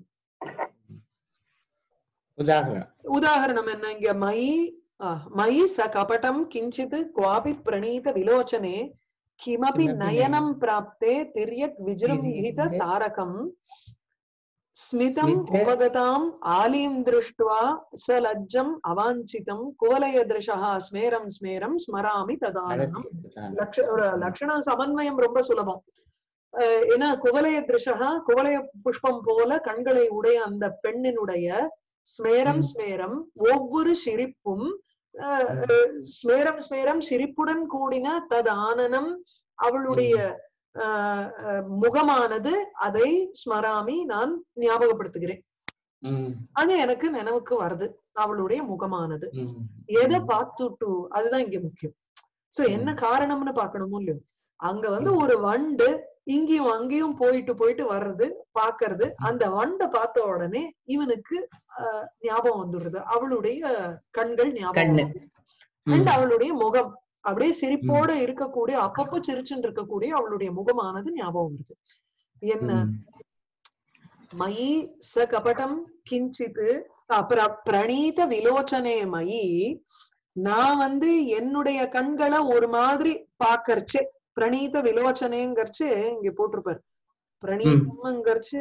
உதாரணம் உதாரணம் என்ன இங்க மயி ஆ, மயி ச கபடம் கிஞ்சித் குவாபி பிரணீத விலோச்சனே கிமபி கிமபி நயனம் பிராப்தே திரியக் விஜృంభిத திரியக் தாரகம் ஸ்மிதம் ஸ்மித- உபகதாம் ஆலீம் திருஷ்டுவா ச லஜ்ஜம் அவாஞ்சிதம் குவலயதிருஷா ஸ்மேரம் ஸ்மேரம் ஸ்மராமி ததானனம் லக்ஷ ஒரு லக்ஷண சமன்வயம் ரொம்ப சுலபம் அஹ் ஏன்னா குவலய திருஷகா குவலய புஷ்பம் போல கண்களை உடைய அந்த பெண்ணினுடைய ஸ்மேரம் ம். ஸ்மேரம் ஒவ்வொரு சிரிப்பும் அஹ், அஹ், ஸ்மேரம் ஸ்மேரம் சிரிப்புடன் கூடின தது ஆனனம் அவளுடைய அஹ், அஹ், முகமானது அதை ஸ்மராமி நான் ஞாபகப்படுத்துகிறேன் ம், அது எனக்கு நினைவுக்கு வருது அவளுடைய முகமானது ம், எதை ம். பார்த்துட்டு அதுதான் இங்க முக்கியம் சோ என்ன ம். காரணம்னு பாக்கணுமோ இல்லையோ அங்க வந்து ம். ஒரு வண்டு இங்கேயும் அங்கேயும் போயிட்டு போயிட்டு வர்றது பாக்குறது அந்த வண்டை பார்த்த உடனே இவனுக்கு ஆஹ், ஞாபகம் வந்துடுறது அவளுடைய கண்கள் ஞாபகம் கண்ணு. வருது. ம். and அவளுடைய முகம் அப்படியே சிரிப்போட இருக்கக்கூடிய அப்பப்போ சிரிச்சுட்டு இருக்கக்கூடிய அவளுடைய முகமானது ஞாபகம் வருது என்ன ம். மயி ச கபடம் கிஞ்சித் அப்புறம் பிரணீத விலோச்சனே மயி நான் வந்து என்னுடைய கண்களை ஒரு மாதிரி பாக்கறச்சு பிரணீத விலோச்சனேங்கறச்சு இங்க போட்டிருப்பாரு பிரணீதம்ங்கிறச்சு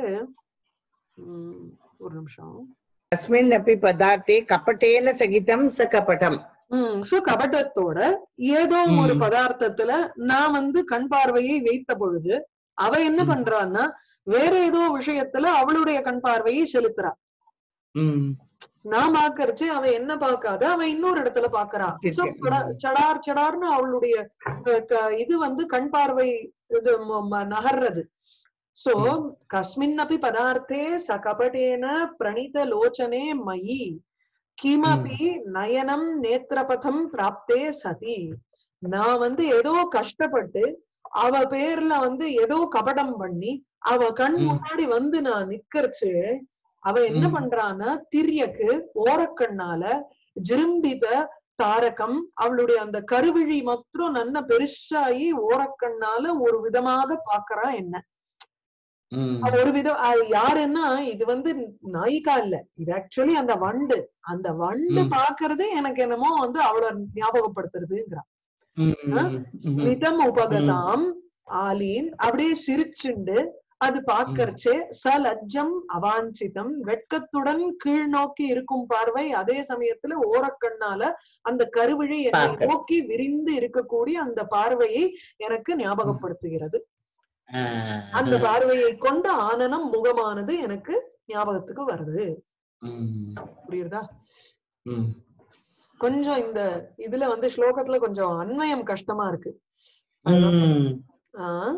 உம் ஒரு நிமிஷம் तस्मिन् अपि पदार्थे कपटेन सहितं स कपटम् உம் சோ கபடத்தோட ஏதோ ஒரு ம். பதார்த்தத்துல நான் வந்து கண் பார்வையை வைத்த பொழுது அவ என்ன ம். பண்றான்னா வேற ஏதோ விஷயத்துல அவளுடைய கண் பார்வையை செலுத்துறா ம். நான் பாக்கறச்சு அவ என்ன பார்க்காத அவ இன்னொரு இடத்துல பாக்குறா Okay, So, okay. சடா- சடார் சடார்னு அவளுடைய அஹ், க- இது வந்து கண் பார்வை இது ம- ம- நகர்றது சோ கஸ்மின் அப்பி பதார்த்தே ச கபடேன பிரணீத லோச்சனே மயி கிமபி நயனம் நேத்திரபதம் பிராப்தே சதி நான் வந்து ஏதோ கஷ்டப்பட்டு அவ பேர்ல வந்து ஏதோ கபடம் பண்ணி அவ கண் ம். முன்னாடி வந்து நான் நிக்கறச்சு அவ என்ன ம். பண்றான்னா திரியக்கு ஓரக்கண்ணால ஜிரும்பித தாரகம் அவளுடைய அந்த கருவிழி மாத்திரம் நல்ல பெருசாயி ஓரக்கண்ணால ஒரு விதமாக பாக்குறா என்ன ம். அவ ஒரு விதம் அது யாருன்னா இது வந்து நாயிகா இல்ல இது ஆக்சுவலி அந்த வண்டு அந்த வண்டு ம். பாக்குறது எனக்கு என்னமோ வந்து அவளை ஞாபகப்படுத்துறதுங்கிறா ம். ம். ஸ்மிதம் உபகதாம் ஆலீன் அப்படியே சிரிச்சுண்டு அது பாக்கறச்சே சலஜ்ஜம் அவாஞ்சிதம் வெட்கத்துடன் கீழ் நோக்கி இருக்கும் பார்வை அதே சமயத்துல ஓரக்கண்ணால அந்த கருவிழி என்னை பார்க்க. நோக்கி விரிந்து இருக்கக்கூடிய அந்த பார்வையை எனக்கு ஞாபகப்படுத்துகிறது ஆ. அந்த பார்வையை கொண்ட ஆனனம் முகமானது எனக்கு ஞாபகத்துக்கு வருது ம். புரியுறதா ம். கொஞ்சம் இந்த இதுல வந்து ஸ்லோகத்துல கொஞ்சம் அன்வயம் கஷ்டமா இருக்கு ம். ஆஹ்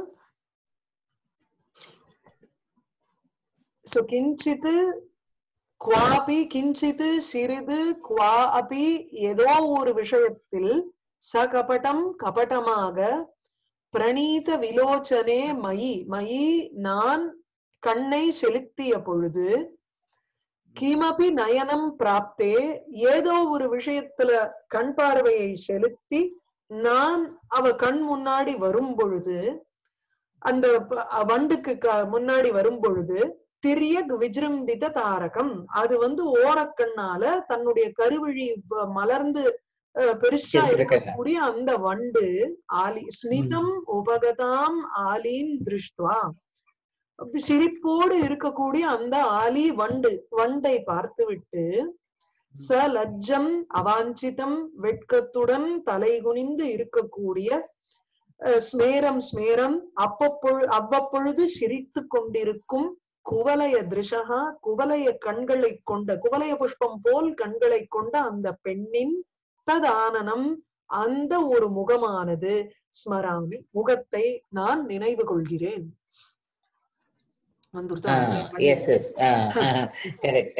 சோ கிஞ்சித் குவாபி கிஞ்சித் சிறிது குவா அபி ஏதோ ஒரு விஷயத்தில் சகபடம் கபடமாக பிரணீத விலோச்சனே மயி மயி நான் கண்ணை செலுத்திய பொழுது கிமபி நயனம் பிராப்தே ஏதோ ஒரு விஷயத்துல கண் பார்வையை செலுத்தி நான் அவ கண் முன்னாடி வரும் பொழுது அந்த ப- வண்டுக்கு க- முன்னாடி வரும் பொழுது திரிய விஜృంభిத தாரகம் அது வந்து ஓரக்கண்ணால தன்னுடைய கருவிழி ப- மலர்ந்து அஹ், பெருசா இருக்கிற இருக்கக்கூடிய அந்த வண்டு ஆலி ஸ்மிதம் உபகதாம் ஆலின் திருஷ்டுவா அப்படி சிரிப்போடு இருக்கக்கூடிய அந்த ஆலி வண்டு வண்டை பார்த்துவிட்டு ச லஜ்ஜம் அவாஞ்சிதம் வெட்கத்துடன் தலைகுனிந்து இருக்கக்கூடிய அஹ், ஸ்மேரம் ஸ்மேரம் அப்பப்பொழு அவ்வப்பொழுது சிரித்து கொண்டிருக்கும் குவலய திருஷகா குவலய கண்களை கொண்ட குவலய புஷ்பம் போல் கண்களை கொண்ட அந்த பெண்ணின் ததானனம் அந்த ஒரு முகமானது ஸ்மராமி முகத்தை நான் நினைவு கொள்கிறேன் வந்துருதா? எஸ் எஸ் கரெக்ட்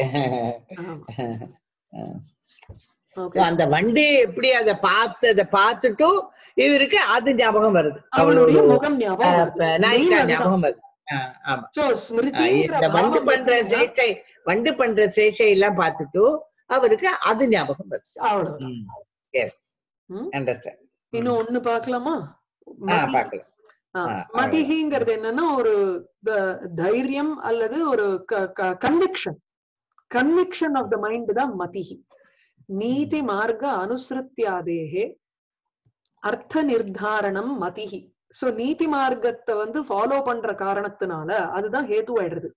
ஆமா. So, Okay. அந்த வண்டி எப்படி அத பார்த்து அத பார்த்துட்டு இவருக்கு அது ஞாபகம் வருது அவளுடைய அவளுடைய முகம் ஞாபகம் வருது. நாயிக்கா Main அதுதான். ஞாபகம் வருது ஆ, ஆமா So, ஆ, ஸ்மிருதிங்கிற இந்த வண்டு பாவம் பண்ற எப்படின்னா, சேஷை வண்டு பண்ற சேஷை எல்லாம் பார்த்துட்டு அவருக்கு அது ஞாபகம் வருது அவ்வளவுதான். எஸ் ம். அண்டர்ஸ்டாண்ட் இன்னும் ஒண்ணு பாக்கலாமா ஆ மதி- பாக்கலாம் ஆ, ஆ, மதிஹிங்கிறது என்னன்னா ஒரு த- தைரியம் அல்லது ஒரு conviction conviction of the mind தான் மதிஹி நீதி மார்க்க அனுசிருத்தியாதேகே அர்த்த நிர்தாரணம் மதிஹி சோ நீதி மார்க்கத்தை வந்து ஃபாலோ பண்ற காரணத்தினால அதுதான் ஹேதுவாயிடுறது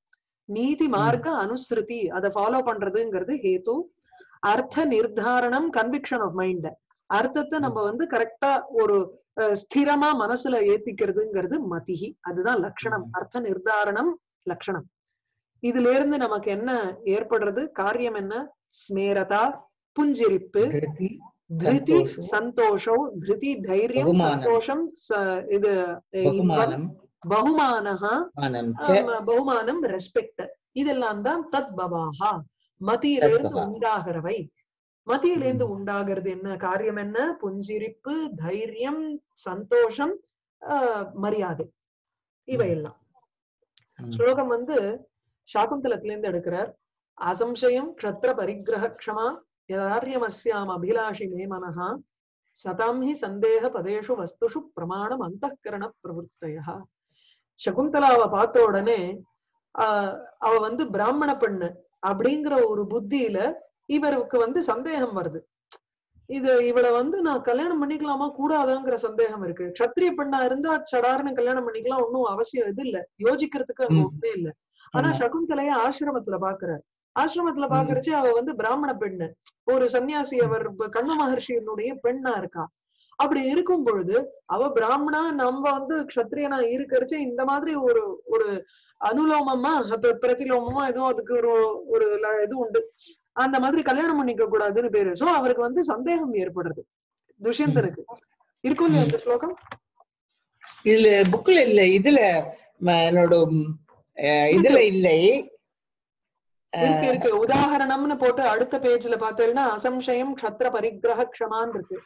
நீதி மார்க்க அனுஸ்ருதி அதை ஃபாலோ பண்றதுங்கிறது ஹேத்து அர்த்த நிர்தாரணம் கன்விக்ஷன் ஆஃப் மைண்ட் அர்த்தத்தை நம்ம வந்து கரெக்டா ஒரு அஹ், ஸ்திரமா மனசுல ஏத்திக்கிறதுங்கிறது மதிஹி அதுதான் லட்சணம் ம். அர்த்த நிர்தாரணம் லட்சணம் இதுல இருந்து நமக்கு என்ன ஏற்படுறது காரியம் என்ன ஸ்மேரதா புஞ்சிரிப்பு திருதி திருதி சந்தோஷம். சந்தோஷம் திருதி தைரியம் பகுமானம். சந்தோஷம் ச- இது அஹ், இன்பம், பகுமானம் பகுமானஹா மானம் ச ஆமா, பகுமானம் ரெஸ்பெக்ட் இதெல்லாம் தான் தத் பவாஹா மதியிலிருந்து தத்பவா. உண்டாகிறவை மதியிலிருந்து ம். உண்டாகிறது என்ன காரியம் என்ன புஞ்சிரிப்பு தைரியம் சந்தோஷம் ஆஹ், மரியாதை இவையெல்லாம் ம். ஸ்லோகம் வந்து சாகுந்தலத்துல இருந்து எடுக்கிறார் அசம்சயம் க்ஷத்ர பரிகிரக க்ஷமா யதார்யமஸ்யாம் அபிலாஷி மே மனஹா சதாம் ஹி சந்தேக பதேஷு வஸ்துஷு பிரமாணம் அந்தఃகரண பிரவருத்தயா சகுந்தலாவை பார்த்த உடனே ஆஹ் அவ வந்து பிராமண பெண்ணு அப்படிங்கிற ஒரு புத்தியில இவருக்கு வந்து சந்தேகம் வருது இது இவளை வந்து நான் கல்யாணம் பண்ணிக்கலாமா கூடாதாங்கிற சந்தேகம் இருக்கு க்ஷத்ரிய பெண்ணா இருந்தா சடார்னு கல்யாணம் பண்ணிக்கலாம் ஒன்னும் அவசியம் இது இல்ல யோசிக்கிறதுக்கு அங்க ம். ஒண்ணுமே இல்ல ஆனா ஆமா. சகுந்தலைய ஆசிரமத்துல பாக்குறார் ஆசிரமத்துல ம். பாக்குறச்சு அவ வந்து பிராமண பெண்ணு ஒரு சன்னியாசி அவர் இப்ப கண்ண மகர்ஷியினுடைய பெண்ணா இருக்கா அப்படி இருக்கும் பொழுது அவ பிராமணா நம்ம வந்து க்ஷத்ரியனா இருக்கறச்சு இந்த மாதிரி ஒரு ஒரு அனுலோமமா அப்ப பிரதிலோமமா எதுவும் அதுக்கு ஒரு ஒரு ல- இது உண்டு அந்த மாதிரி கல்யாணம் பண்ணிக்க கூடாதுன்னு பேரு சோ அவருக்கு வந்து சந்தேகம் ஏற்படுறது துஷ்யந்தனுக்கு இருக்கும் இல்லையா அந்த ஸ்லோகம் இதுல புக்ல இல்ல இதுல ம- என்னோட ம், அஹ், இதுல இல்லை இருக்கு இருக்கு உதாகரணம்னு போட்டு அடுத்த பேஜ்ல பார்த்தேன்னா அசம்சயம் க்ஷத்ர பரிகிரக க்ஷமான் இருக்கு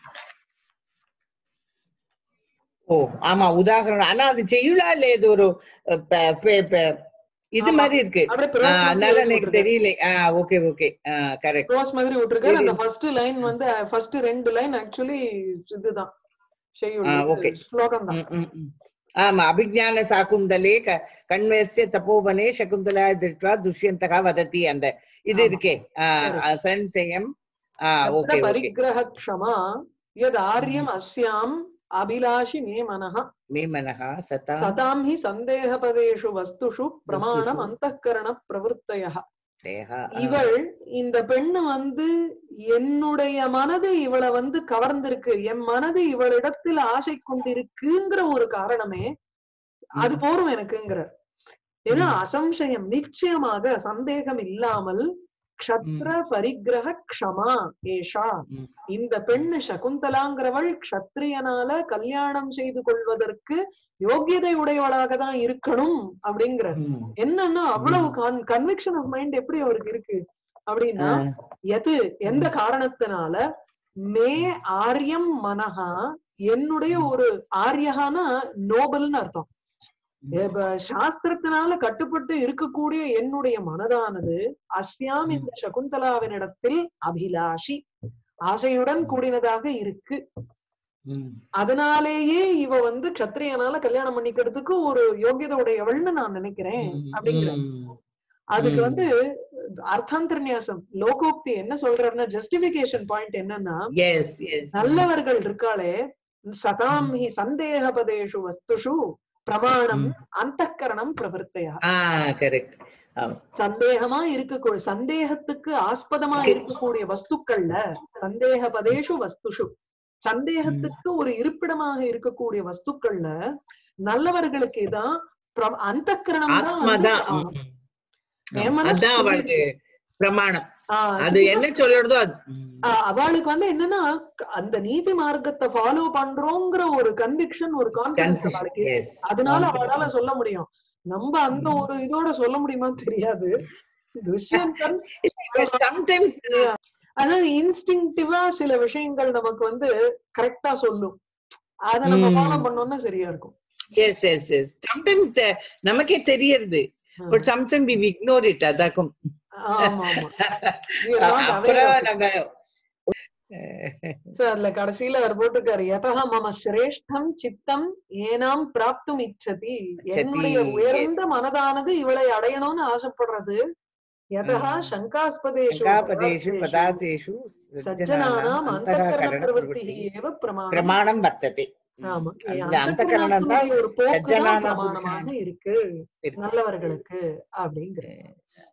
ஓ ஆமா உதாகரணம் ஆனா அது செய்யுளா இல்ல இது ஒரு அஹ், ப- ப- ப- இது ஆமா. மாதிரி இருக்கு அப்படியே ஆஹ், prose மாதிரி அதனால எனக்கு விட்டுருக்காரு. தெரியல ஆஹ் ஓகே ஓகே கரெக்ட் க்ளோஸ் மாதிரி விட்டுருக்காரு அந்த தெரியுது. ஃபர்ஸ்ட் லைன் வந்து ஃபர்ஸ்ட் ரெண்டு லைன் ஆக்சுவலி இதுதான் செய்யுள் ஆ, இது okay. ஸ்லோகம் தான் ஆமா அபிஜான சாகுந்தலே க கண்வசிய தபோவனே சகுந்தலா திருஷ்டுவா துஷ்யந்தகா வதத்தி அந்த இது ஆமா. இருக்கே Correct. சஞ்சயம் ஆஹ் तत्र ஓகே ஓகே परिग्रह क्षमा यद् आर्यम् अस्याम् अभिलाषि मे मनः மே மனஹா சதா सतां हि सन्देहपदेषु वस्तुषु प्रमाणम् वस्तुषु। अन्तःकरण प्रवृत्तयः தேஹா, ஆ. இவள் இந்த பெண்ணு வந்து என்னுடைய மனது இவளை வந்து கவர்ந்திருக்கு என் மனது இவளிடத்தில் ஆசை கொண்டிருக்குங்கிற ஒரு காரணமே அது ம். போரும் எனக்குங்கிற ஏன்னா ம். அசம்சயம் நிச்சயமாக சந்தேகம் இல்லாமல் க்ஷத்ர பரிகிரக க்ஷமா ஏஷா ம். இந்த பெண்ணு சகுந்தலாங்கிறவள் க்ஷத்ரியனால கல்யாணம் செய்து கொள்வதற்கு யோகியதை உடையவளாக தான் இருக்கணும் அப்படிங்கிறார் ம். என்னன்னா அவ்வளவு ம். கன்விக்ஷன் ஆஃப் மைண்ட் எப்படி அவருக்கு இருக்கு அப்படின்னா ஆ. எது எந்த காரணத்தினால மே ஆரியம் மனஹா என்னுடைய ம். ஒரு ஆரியகான நோபல்னு அர்த்தம் இப்ப சாஸ்திரத்தினால கட்டுப்பட்டு இருக்கக்கூடிய என்னுடைய மனதானது அஸ்யாம் ம். இந்த சகுந்தலாவினிடத்தில் அபிலாஷி ஆசையுடன் கூடினதாக இருக்கு ம். அதனாலேயே இவ வந்து க்ஷத்ரியனால கல்யாணம் பண்ணிக்கிறதுக்கு ஒரு யோகியதை உடையவள்னு நான் நினைக்கிறேன் ம். அப்படிங்கிற ம். அதுக்கு ம். வந்து அர்த்தாந்தர்நியாசம் லோகோக்தி என்ன சொல்றாருன்னா ஜஸ்டிபிகேஷன் பாயிண்ட் என்னன்னா Yes, yes. நல்லவர்கள் இருக்காளே சதாம் ஹி சந்தேகபதேஷு வஸ்துஷு பிரமாணம் ம். அந்தக்கரணம் பிரவர்த்தையா ஆ கரெக்ட் ஆமா சந்தேகமா இருக்க சந்தேகத்துக்கு ஆஸ்பதமா Okay. இருக்கக்கூடிய வஸ்துக்கள்ல சந்தேகபதேஷு வஸ்துஷு சந்தேகத்துக்கு ஒரு இருப்பிடமாக இருக்கக்கூடிய வஸ்துக்கள்ல நல்லவர்களுக்கு தான் அந்தக்கரணம் தான் வந்து- ஆத்மாதான் ஆ, ம், ம். என் மனசு அதான் அவளுக்கு பிரமாணம் ஆ, அது என்ன சொல்லுறதோ அது ம். ஆஹ் அவளுக்கு வந்து என்னன்னா அந்த நீதி மார்க்கத்தை ஃபாலோ பண்றோங்கிற ஒரு கன்விக்ஷன் ஒரு கான்பிடன்ஸ் Confusion. அவளுக்கு Yes. அதனால Confidence. அவளால சொல்ல முடியும் நம்ம அந்த ம். ஒரு இதோட சொல்ல முடியுமான்னு தெரியாது துஷ்யந்தன் Sometimes அதாவது இன்ஸ்டிங்டிவா சில விஷயங்கள் நமக்கு வந்து கரெக்டா சொல்லும் அத நம்ம ம். ஃபாலோ பண்ணோம்னா சரியா இருக்கும் yes yes yes sometimes the- நமக்கே தெரியறது but sometime we ignore it அதாக்கும் ஆமா ஆமா We are not aware அப்புறம் of it. நம்ம So, அதுல கடைசியில அவர் போட்டிருக்காரு யதா மம சிரேஷ்டம் சித்தம் ஏனாம் பிராப்தும் இச்சதி என்னுடைய உயர்ந்த மனதானது இவளை அடையணும்னு ஆசைப்படுறது யதா ம். சங்காஸ்பதேஷு சங்காபதேஷு பதார்த்தேஷு பதார்த்தேஷு சஜ்ஜனானாம் சஜ்ஜனானாம் அந்தகரண அந்தகரண பிரவருத்தி பிரவೃತ್ತಿ ஏவ பிரமாணம் பிரமாணம் வர்த்ததே ஆமா அந்த அந்த கரணம் தான் அந்தகரணத்துடைய ஒரு போக்கு தான் சஜ்ஜனான பிரமாணமாக புருஷன். இருக்கு இருக்கு. நல்லவர்களுக்கு அப்படிங்கிற